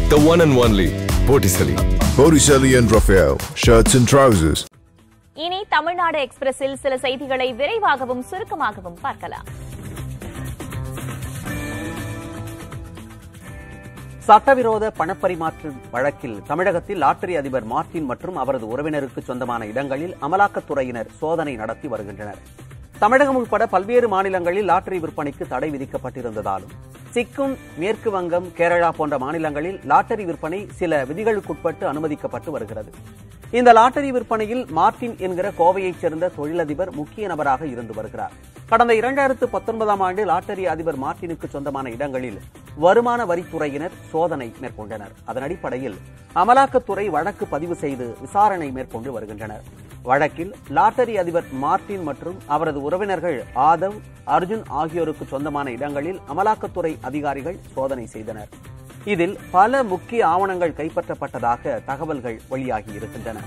The one and only Botticelli. Botticelli and Raphael, shirts and trousers. இனி தமிழ்நாடு எக்ஸ்பிரஸில் சில செய்திகளை விரைவாகவும் சுருக்கமாகவும் பார்க்கலாம் சட்டவிரோத பணப்பரிமாற்ற வழக்கில் தமிழகத்தில் லாட்டரி அதிபர் மார்டின் மற்றும் அவரது உறவினருக்கு சொந்தமான இடங்களில் அமலாக்கத்துறையினர் சோதனை நடத்தி வருகின்றனர் தமிழகம் உட்பட பல்வேறு மாநிலங்களில் லாட்டரி விற்பனைக்கு தடை விதிக்கப்பட்டிருந்ததாலும் சிக்கிம் மேற்கு வங்கம் கேரளா போன்ற மாநிலங்களில் லாட்டரி விற்பனை சில விதிகளுக்குட்பட்டு அனுமதிக்கப்பட்டு வருகிறது இந்த லாட்டரி விற்பனையில் மார்டின் என்கிற கோவையைச் சேர்ந்த தொழிலதிபர் முக்கிய நபராக இருந்து வருகிறார் கடந்த இரண்டாயிரத்து பத்தொன்பதாம் ஆண்டு லாட்டரி அதிபர் மார்டினுக்கு சொந்தமான இடங்களில் வருமான வரித்துறையினர் சோதனை மேற்கொண்டனர் அதன் அடிப்படையில் அமலாக்கத்துறை வழக்கு பதிவு செய்து விசாரணை மேற்கொண்டு வருகின்றனர் வழக்கில் லாட்டரி அதிபர் மார்டின் மற்றும் அவரது உறவினர்கள் ஆதவ் அர்ஜுன் ஆகியோருக்கு சொந்தமான இடங்களில் அமலாக்கத்துறை அதிகாரிகள் சோதனை செய்தனர் இதில் பல முக்கிய ஆவணங்கள் கைப்பற்றப்பட்டதாக தகவல்கள் வெளியாகி இருக்கின்றன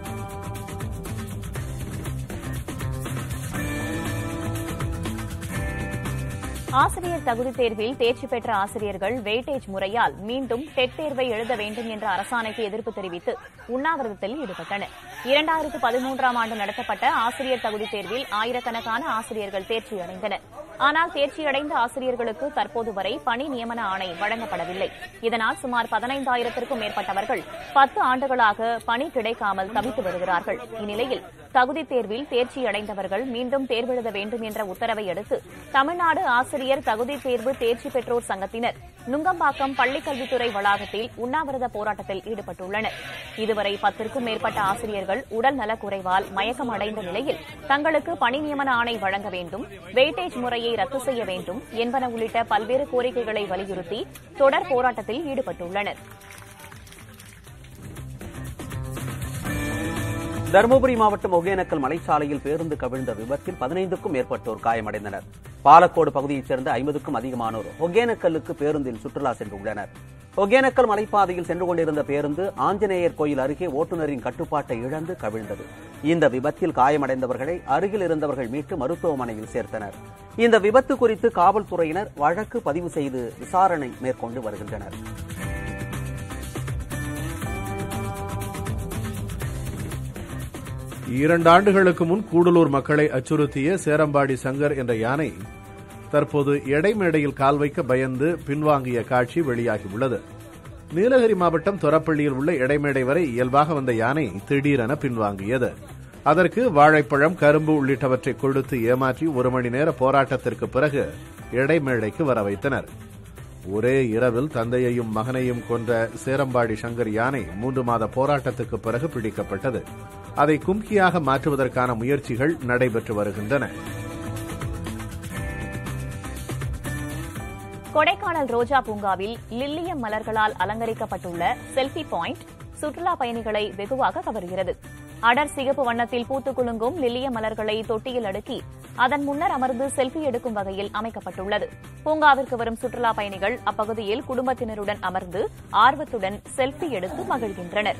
ஆசிரியர் தகுதித் தேர்வில் தேர்ச்சி பெற்ற ஆசிரியர்கள் வெயிட்டேஜ் முறையால் மீண்டும் டெட் தேர்வை எழுத வேண்டும் என்ற அரசாணைக்கு எதிர்ப்பு தெரிவித்து உண்ணாவிரதத்தில் ஈடுபட்டனர் இரண்டாயிரத்து பதிமூன்றாம் ஆண்டு நடத்தப்பட்ட ஆசிரியர் தகுதித் தேர்வில் ஆயிரக்கணக்கான ஆசிரியர்கள் தேர்ச்சியடைந்தனர் ஆனால் தேர்ச்சியடைந்த ஆசிரியர்களுக்கு தற்போது வரை பணி நியமன ஆணை வழங்கப்படவில்லை இதனால் சுமார் பதினைந்தாயிரத்திற்கும் மேற்பட்டவர்கள் பத்து ஆண்டுகளாக பணி கிடைக்காமல் தவித்து வருகிறார்கள் இந்நிலையில் தகுதித் தேர்வில் தேர்ச்சியடைந்தவர்கள் மீண்டும் தேர்வெழுத வேண்டும் என்ற உத்தரவை அடுத்து தமிழ்நாடு ஆசிரியர் தகுதித் தேர்வு தேர்ச்சி பெற்றோர் சங்கத்தினர் நுங்கம்பாக்கம் பள்ளிக்கல்வித்துறை வளாகத்தில் உண்ணாவிரத போராட்டத்தில் ஈடுபட்டுள்ளனர் இதுவரை பத்திற்கும் மேற்பட்ட ஆசிரியர்கள் உடல் நலக்குறைவால் மயக்கம் அடைந்த நிலையில் தங்களுக்கு பணி நியமன ஆணை வழங்க வேண்டும் வெயிட்டேஜ் முறையை ரத்து செய்ய வேண்டும் என்பன உள்ளிட்ட பல்வேறு கோரிக்கைகளை வலியுறுத்தி தொடர் போராட்டத்தில் ஈடுபட்டுள்ளனர் தருமபுரி மாவட்டம் ஒகேனக்கல் மலைச்சாலையில் பேருந்து கவிழ்ந்த விபத்தில் பதினைந்துக்கும் மேற்பட்டோர் காயமடைந்தனர் பாலக்கோடு பகுதியைச் சேர்ந்த ஐம்பதுக்கும் அதிகமானோர் ஒகேனக்கல்லுக்கு பேருந்தில் சுற்றுலா சென்றுள்ளனர் ஒகேனக்கல் மலைப்பாதையில் சென்று கொண்டிருந்த பேருந்து ஆஞ்சநேயர் கோயில் அருகே ஓட்டுநரின் கட்டுப்பாட்டை இழந்து கவிழ்ந்தது இந்த விபத்தில் காயமடைந்தவர்களை அருகில் இருந்தவர்கள் மீட்டு மருத்துவமனையில் சேர்த்தனர் இந்த விபத்து குறித்து காவல்துறையினர் வழக்கு பதிவு செய்து விசாரணை மேற்கொண்டு வருகின்றனர் இரண்டு ஆண்டுகளுக்கு முன் கூடலூர் மக்களை அச்சுறுத்திய சேரம்பாடி சங்கர் என்ற யானை தற்போது எடைமேடையில் கால் வைக்க பயந்து பின்வாங்கிய காட்சி வெளியாகியுள்ளது நீலகிரி மாவட்டம் தொரப்பள்ளியில் உள்ள எடைமேடை வரை இயல்பாக வந்த யானை திடீரென பின்வாங்கியது அதற்கு வாழைப்பழம் கரும்பு உள்ளிட்டவற்றை கொடுத்து ஏமாற்றி ஒரு மணி நேர போராட்டத்திற்கு பிறகு எடைமேடைக்கு வர வைத்தனர் ஒரே இரவில் தந்தையையும் மகனையும் கொன்ற சேரம்பாடி சங்கர் யானை மூன்று மாத போராட்டத்துக்கு பிறகு பிடிக்கப்பட்டது அதை கும்கியாக மாற்றுவதற்கான முயற்சிகள் நடைபெற்று வருகின்றன கொடைக்கானல் ரோஜா பூங்காவில் லில்லியம் மலர்களால் அலங்கரிக்கப்பட்டுள்ள செல்ஃபி பாயிண்ட் சுற்றுலா பயணிகளை வெகுவாக கவர்கிறது அடர் சிகப்பு வண்ணத்தில் பூத்துக் குலுங்கும் லில்லிய மலர்களை தொட்டியில் அடுக்கி அதன் முன்னர் அமர்ந்து செல்ஃபி எடுக்கும் வகையில் அமைக்கப்பட்டுள்ளது பூங்காவிற்கு வரும் சுற்றுலா பயணிகள் அப்பகுதியில் குடும்பத்தினருடன் அமர்ந்து ஆர்வத்துடன் செல்ஃபி எடுத்து மகிழ்கின்றனர்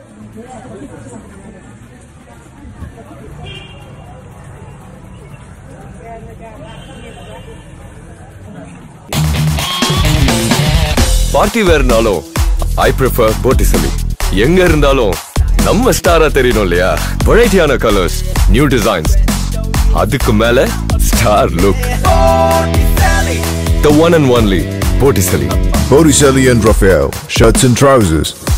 பார்ட்டி வேர்னாலும் ஐ ப்ரிஃபர் Botticelli. எங்க இருந்தாலும் நம்ம ஸ்டாரா தெரியணும் இல்லையா வெரைட்டியான கலர்ஸ் நியூ டிசைன்ஸ் அதுக்கு மேல star look The one and only Botticelli. Botticelli and Raphael, shirts and trousers.